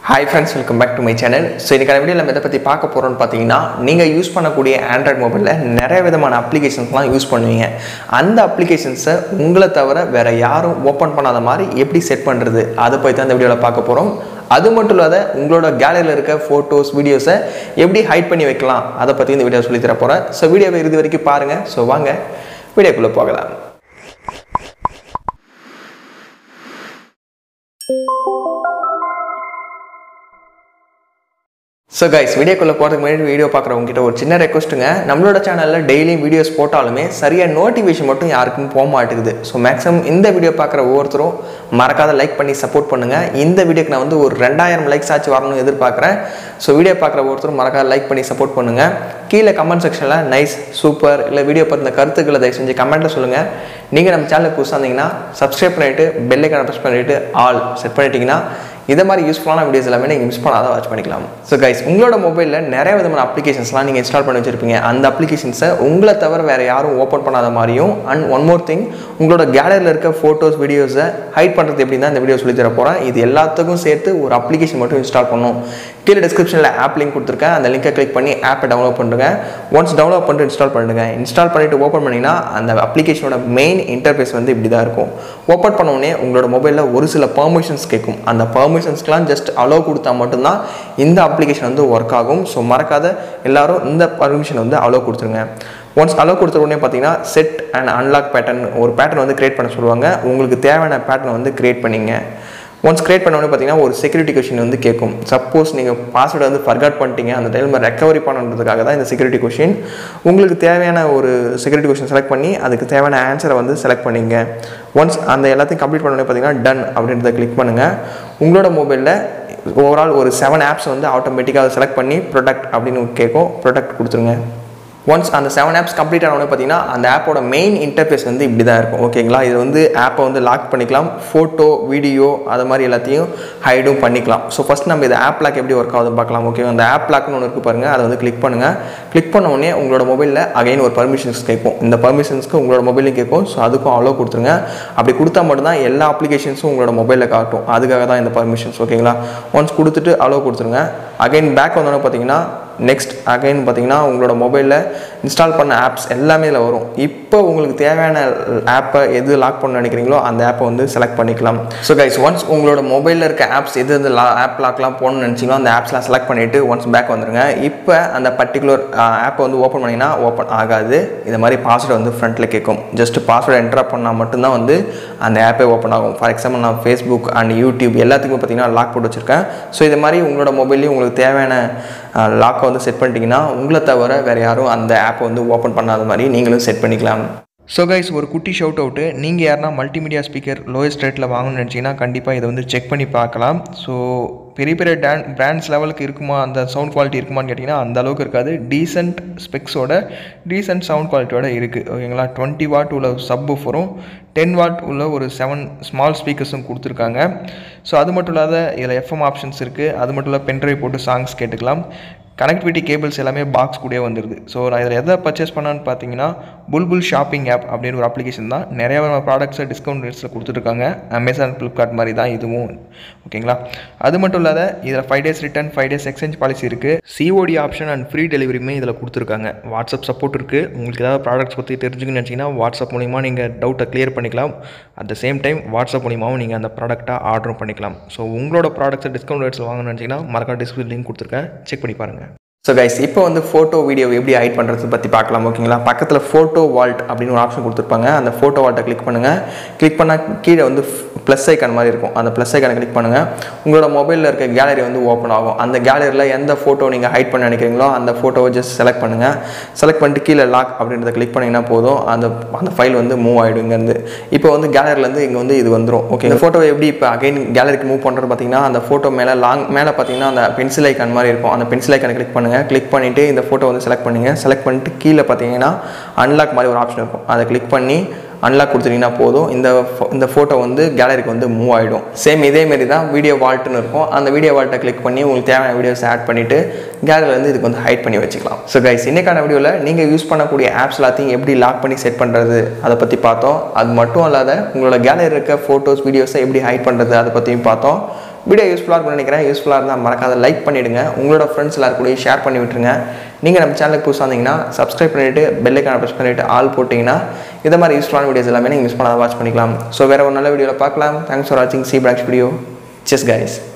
hi friends welcome back to my channel so இன்றைக்கான video நம்ம எதை பற்றி பார்க்க போகிறோம்னு பார்த்தீங்கன்னா நீங்கள் யூஸ் பண்ணக்கூடிய ஆண்ட்ராய்ட் மொபைலில் நிறைய விதமான அப்ளிகேஷன்ஸ்லாம் யூஸ் பண்ணுவீங்க அந்த அப்ளிகேஷன்ஸை உங்களை தவிர வேறு யாரும் ஓப்பன் பண்ணாத மாதிரி எப்படி செட் பண்ணுறது அதை பற்றி தான் இந்த வீடியோவில் பார்க்க போகிறோம் அது மட்டும் இல்லாத உங்களோட கேலரியில் இருக்க ஃபோட்டோஸ் வீடியோஸை எப்படி ஹைட் பண்ணி வைக்கலாம் அதை பற்றி இந்த வீடியோ சொல்லி தர போகிறேன் ஸோ வீடியோவை இறுதி வரைக்கும் பாருங்கள் ஸோ வாங்க வீடியோக்குள்ளே போகலாம் ஸோ கைஸ் வீடியோக்குள்ளே போகிறதுக்கு முன்னாடி வீடியோ பார்க்குறவங்க கிட்ட ஒரு சின்ன ரெக்வஸ்ட்டுங்க நம்மளோட சேனலில் டெய்லியும் வீடியோஸ் போட்டாலுமே சரியாக நோட்டிஃபிகேஷன் மட்டும் யாருக்கும் போக மாட்டேங்குது ஸோ மேக்ஸிமம் இந்த வீடியோ பார்க்குற ஒவ்வொருத்தரும் மறக்காத லைக் பண்ணி சப்போர்ட் பண்ணுங்கள் இந்த வீடியோக்கு நான் வந்து ஒரு ரெண்டாயிரம் லைக்ஸ் ஆச்சு வரணும்னு எதிர்பார்க்குறேன் ஸோ வீடியோ பார்க்குற ஒவ்வொருத்தரும் மறக்காத லைக் பண்ணி சப்போர்ட் பண்ணுங்கள் கீழே கமெண்ட் செக்ஷனில் நைஸ் சூப்பர் இல்லை வீடியோ பற்றின கருத்துக்களை தயவு செஞ்சு கமெண்ட்டில் சொல்லுங்கள் நீங்கள் நம்ம சேனலுக்கு புதுசாக இருந்தீங்கன்னா சப்ஸ்கிரைப் பண்ணிவிட்டு பெல்லைக்கான ப்ரெஸ் பண்ணிவிட்டு ஆல் செட் பண்ணிட்டீங்கன்னா இதை மாதிரி யூஸ்ஃபுல்லான வீடியோஸ் எல்லாமே நீங்கள் மிஸ் பண்ணாத வாட்ச் பண்ணிக்கலாம் ஸோ கைஸ் உங்களோட மொபைலில் நிறைய விதமான அப்ளிகேஷன்ஸ்லாம் நீங்கள் இன்ஸ்டால் பண்ணி வச்சிருப்பீங்க அந்த அப்ளிகேஷன்ஸை உங்களை தவிர வேறு யாரும் ஓப்பன் பண்ணாத மாதிரியும் அண்ட் ஒன் மோர் திங் உங்களோட கேலரியில் இருக்க ஃபோட்டோஸ் வீடியோஸை ஹைட் பண்ணுறது எப்படின்னு தான் இந்த வீடியோ சொல்லி தர போகிறேன் இது எல்லாத்துக்கும் சேர்த்து ஒரு அப்ளிகேஷன் மட்டும் இன்ஸ்டால் பண்ணணும் கீழே டிஸ்கிரிப்ஷனில் ஆப் லிங்க் கொடுத்துருக்கேன் அந்த லிங்கை கிளிக் பண்ணி ஆப்பை டவுன்லோட் பண்ணுங்க ஒன்ஸ் டவுன்லோட் பண்ணிட்டு இன்ஸ்டால் பண்ணுங்க இன்ஸ்டால் பண்ணிட்டு ஓப்பன் பண்ணிங்கன்னா அந்த அப்ளிகேஷனோட மெயின் இன்டர்ஃபேஸ் வந்து இப்படி தான் இருக்கும் ஓப்பன் பண்ண உடனே உங்களோட மொபைலில் ஒரு சில பர்மிஷன்ஸ் கேட்கும் அந்த பர்மிஷன்ஸ்க்கெலாம் ஜஸ்ட் அலோவ் கொடுத்தா மட்டும்தான் இந்த அப்ளிகேஷன் வந்து ஒர்க் ஆகும் ஸோ மறக்காத எல்லாரும் இந்த பர்மிஷன் வந்து அலோவ் கொடுத்துருங்க ஒன்ஸ் அலோவ் கொடுத்த உடனே பார்த்தீங்கன்னா செட் அண்ட் அன்லாக் பேட்டர்ன் ஒரு பேட்டர்ன் வந்து கிரியேட் பண்ண சொல்லுவாங்க உங்களுக்கு தேவையான பேட்டர்ன் வந்து கிரியேட் பண்ணிங்க ஒன்ஸ் கிரியேட் பண்ண உடனே பார்த்தீங்கன்னா ஒரு செக்யூரிட்டி கொஷின் வந்து கேட்கும் சப்போஸ் நீங்கள் பாஸ்வேர்டை வந்து ஃபர்காட் பண்ணிட்டீங்க அந்த டைமில் ரெக்கவரி பண்ணுறதுக்காக தான் இந்த செக்யூரிட்டி கொஷின் உங்களுக்கு தேவையான ஒரு செக்யூரிட்டி கொஷின் செலக்ட் பண்ணி அதுக்கு தேவையான ஆன்சரை வந்து செலக்ட் பண்ணிங்க ஒன்ஸ் அந்த எல்லாத்தையும் கம்ப்ளீட் பண்ண உடனே பார்த்தீங்கன்னா டன் அப்படின்றத கிளிக் பண்ணுங்கள் உங்களோட மொபைலில் ஓவரால் ஒரு செவன் ஆப்ஸ் வந்து ஆட்டோமேட்டிக்காக செலக்ட் பண்ணி ப்ரொடக்ட் அப்படின்னு கேட்கும் ப்ரொடக்ட் கொடுத்துருங்க ஒன்ஸ் அந்த செவன் ஆப்ஸ் கம்ப்ளீட் ஆனோடனே பார்த்தீங்கன்னா அந்த ஆப்போட மெயின் இன்டர்ஃபேஸ் வந்து இப்படி தான் இருக்கும் ஓகேங்களா இது வந்து ஆப்பை வந்து லாக் பண்ணிக்கலாம் ஃபோட்டோ வீடியோ அது மாதிரி எல்லாத்தையும் ஹைடும் பண்ணிக்கலாம் ஸோ ஃபஸ்ட் நம்ம இது ஆப் லாக் எப்படி ஒர்க் ஆகுதுன்னு பார்க்கலாம் ஓகே அந்த ஆப் லாக்னு ஒன்று இருக்குது பாருங்கள் அதை வந்து கிளிக் பண்ணுங்கள் கிளிக் பண்ண உடனே உங்களோட மொபைலில் அகைன் ஒரு பர்மிஷன்ஸ் கேட்கும் இந்த பர்மிஷன்ஸ்க்கு உங்களோட மொபைலையும் கேட்கும் ஸோ அதுக்கும் அலோவ் கொடுத்துருங்க அப்படி கொடுத்தா மட்டும்தான் எல்லா அப்ளிகேஷன்ஸும் உங்களோட மொபைலில் காட்டும் அதுக்காக தான் இந்த பர்மிஷன்ஸ் ஓகேங்களா ஒன்ஸ் கொடுத்துட்டு அலோவ் கொடுத்துருங்க அகைன் பேக் வந்தோடனே பார்த்தீங்கன்னா நெக்ஸ்ட் அகைன் பார்த்தீங்கன்னா உங்களோட மொபைலில் இன்ஸ்டால் பண்ண ஆப்ஸ் எல்லாமே இதில் வரும் இப்போ உங்களுக்கு தேவையான ஆப்பை எது லாக் பண்ண நினைக்கிறீங்களோ அந்த ஆப்பை வந்து செலக்ட் பண்ணிக்கலாம் ஸோ கைஸ் ஒன்ஸ் உங்களோட மொபைலில் இருக்க ஆப்ஸ் எது எது லா ஆப் லாக்லாம் போகணும்னு நினச்சிங்களோ அந்த ஆப்ஸ்லாம் செலக்ட் பண்ணிவிட்டு ஒன்ஸ் பேக் வந்துருங்க இப்போ அந்த பர்டிகுலர் ஆப்பை வந்து ஓப்பன் பண்ணிங்கன்னா ஓப்பன் ஆகாது இந்த மாதிரி பாஸ்வேர்டு வந்து ஃப்ரண்ட்டில் கேட்கும் ஜஸ்ட் பாஸ்வேர்டு என்ட்ரா பண்ணால் மட்டும்தான் வந்து அந்த ஆப்பே ஓப்பன் ஆகும் ஃபார் எக்ஸாம்பிள் நான் ஃபேஸ்புக் அண்ட் யூடியூப் எல்லாத்துக்கும் பார்த்தீங்கன்னா லாக் போட்டு வச்சுருக்கேன் ஸோ இது மாதிரி உங்களோட மொபைல்லையும் உங்களுக்கு தேவையான லாக்கை வந்து செட் பண்ணிட்டீங்கன்னா உங்களை தவிர வேறு யாரும் அந்த ஆப்பை வந்து ஓப்பன் பண்ணாத மாதிரி நீங்களும் செட் பண்ணிக்கலாம் ஸோ கைஸ் ஒரு குட்டி ஷவுட் அவுட்டு நீங்கள் யாருனா மல்டிமீடியா ஸ்பீக்கர் லோயஸ்ட் ரேட்டில் வாங்கணும்னு நினச்சிங்கன்னா கண்டிப்பாக இதை வந்து செக் பண்ணி பார்க்கலாம் ஸோ பெரிய பெரிய டேன் பிராண்ட்ஸ் லெவலுக்கு இருக்குமா அந்த சவுண்ட் குவாலிட்டி இருக்குமான்னு கேட்டிங்கன்னா அந்த அளவுக்கு இருக்காது டீசென்ட் ஸ்பெக்ஸோட டீசென்ட் சவுண்ட் குவாலிட்டியோட இருக்குது ஓகேங்களா டுவெண்ட்டி வாட் உள்ள சப் வரும் டென் வாட் உள்ள ஒரு செவன் ஸ்மால் ஸ்பீக்கர்ஸும் கொடுத்துருக்காங்க ஸோ அது மட்டும் இல்லாத இதில் எஃப்எம் ஆப்ஷன்ஸ் இருக்குது அது மட்டும் இல்லாத பென்ட்ரைவ் போட்டு சாங்ஸ் கேட்டுக்கலாம் கனெக்டிவிட்டி கேபிள்ஸ் எல்லாமே பாக்ஸ் கூடயே வந்துடுது ஸோ நான் இதில் எதை பர்ச்சேஸ் பண்ணான்னு பார்த்தீங்கன்னா புல்புல் ஷாப்பிங் ஆப் அப்படின்னு ஒரு அப்ளிகேஷன் தான் நிறைய ப்ராடக்ட்ஸை டிஸ்கவுண்ட் ரேட்ஸில் கொடுத்துட்ருக்காங்க அமேசான் ஃப்ளிப்கார்ட் மாதிரி தான் இதுவும் ஓகேங்களா அது மட்டும் இல்லாத இதில் five days return five days exchange policy இருக்குது சிஓடி ஆப்ஷன் அண்ட் ஃப்ரீ டெலிவரியுமே இதில் கொடுத்துருக்காங்க வாட்ஸ்அப் சப்போர்ட் இருக்குது உங்களுக்கு ஏதாவது ப்ராடக்ட்ஸ் பற்றி தெரிஞ்சுக்கணும்னு நினச்சிங்கன்னா வாட்ஸ்அப் மூலிமா நீங்கள் டவுட்டை கிளியர் பண்ணிக்கலாம் at the same time WhatsApp மூலிமாவும் நீங்கள் அந்த ப்ராடக்ட்டாக ஆர்டரும் பண்ணிக்கலாம் ஸோ உங்களோட ப்ராடக்ட்ஸை டிஸ்கவுண்ட் ரேட்ஸில் வாங்கணும்னு நினச்சிங்கன்னா மறக்காம டிஸ்கிரிப்ஷன் லிங்க் கொடுத்துருக்கேன் செக் பண்ணி பாருங்கள் ஸோ கைஸ் இப்போ வந்து ஃபோட்டோ வீடியோ எப்படி ஹைட் பண்ணுறது பற்றி பார்க்கலாம் ஓகேங்களா பக்கத்தில் ஃபோட்டோ வால்ட் அப்படின்னு ஒரு ஆப்ஷன் கொடுத்துருப்பாங்க அந்த ஃபோட்டோ வால்ட்டை கிளிக் பண்ணுங்கள் கிளிக் பண்ணால் கீழே வந்து ப்ளஸ் ஐக்கான் மாதிரி இருக்கும் அந்த ப்ளஸ் ஐக்கானை கிளிக் பண்ணுங்கள் உங்களோட மொபைலில் இருக்க கேலரி வந்து ஓப்பன் ஆகும் அந்த கேலரியில் எந்த ஃபோட்டோ நீங்கள் ஹைட் பண்ண நினைக்கிறீங்களோ அந்த ஃபோட்டோவை ஜஸ்ட் செலக்ட் பண்ணுங்கள் செலக்ட் பண்ணிட்டு கீழே லாக் அப்படின்றத கிளிக் பண்ணிங்கன்னா போதும் அந்த அந்த ஃபைல் வந்து மூவ் ஆகிடும் இங்கேருந்து இப்போ வந்து கேலரிலேருந்து இங்கே வந்து இது வந்துடும் ஓகே இந்த ஃபோட்டோ எப்படி இப்போ அகைன் கேலரிக்கு மூவ் பண்ணுறது பார்த்தீங்கன்னா அந்த ஃபோட்டோ மேலே லாங் மேலே பார்த்தீங்கன்னா அந்த பென்சில் ஐக்கான் மாதிரி இருக்கும் அந்த பென்சில் ஐக்கானை கிளிக் பண்ணுங்கள் கிளிக் பண்ணிவிட்டு இந்த ஃபோட்டோ வந்து செலக்ட் பண்ணுங்க செலக்ட் பண்ணிட்டு கீழே பார்த்தீங்கன்னா அன்லாக் மாதிரி ஒரு ஆப்ஷன் இருக்கும் அதை கிளிக் பண்ணி அன்லாக் கொடுத்துட்டிங்கன்னா போதும் இந்த இந்த ஃபோட்டோ வந்து கேலரிக்கு வந்து மூவ் ஆகிடும் சேம் இதேமாரி தான் வீடியோ வால்ட்டுன்னு இருக்கும் அந்த வீடியோ வால்ட்டை கிளிக் பண்ணி உங்களுக்கு தேவையான வீடியோஸ் ஆட் பண்ணிவிட்டு கேலரியில் வந்து இதுக்கு வந்து ஹைட் பண்ணி வச்சுக்கலாம் ஸோ கைஸ் இன்னைக்கான வீடியோவில் நீங்கள் யூஸ் பண்ணக்கூடிய ஆப்ஸ் எல்லாத்தையும் எப்படி லாக் பண்ணி செட் பண்ணுறது அதை பற்றி பார்த்தோம் அது மட்டும் இல்லாத உங்களோட கேலரி இருக்க ஃபோட்டோஸ் வீடியோஸை எப்படி ஹைட் பண்ணுறது அதை பற்றியும் பார்த்தோம் வீடியோ யூஸ்ஃபுல்லாக இருக்கும்னு நினைக்கிறேன் யூஸ்ஃபுல்லாக இருந்தால் மறக்காத லைக் பண்ணிவிடுங்க உங்களோட ஃப்ரெண்ட்ஸ் எல்லாரும் கூட ஷேர் பண்ணி விட்டுருங்க நீங்கள் நம்ம சேனலுக்கு புதுசாக இருந்தீங்கன்னா சப்ஸ்கிரைப் பண்ணிவிட்டு பெல்லைக்கான ப்ரெஸ் பண்ணிவிட்டு ஆல் போட்டிங்கன்னா இந்த மாதிரி யூஸ்ஃபுல்லான வீடியோஸ் எல்லாமே நீங்கள் மிஸ் பண்ணாத வாட்ச் பண்ணிக்கலாம் ஸோ வேறு ஒரு நல்ல வீடியோவில் பார்க்கலாம் தேங்க்ஸ் ஃபார் வாட்சிங் சி பிளாக்ஸ் வீடியோ செஸ் கைஸ்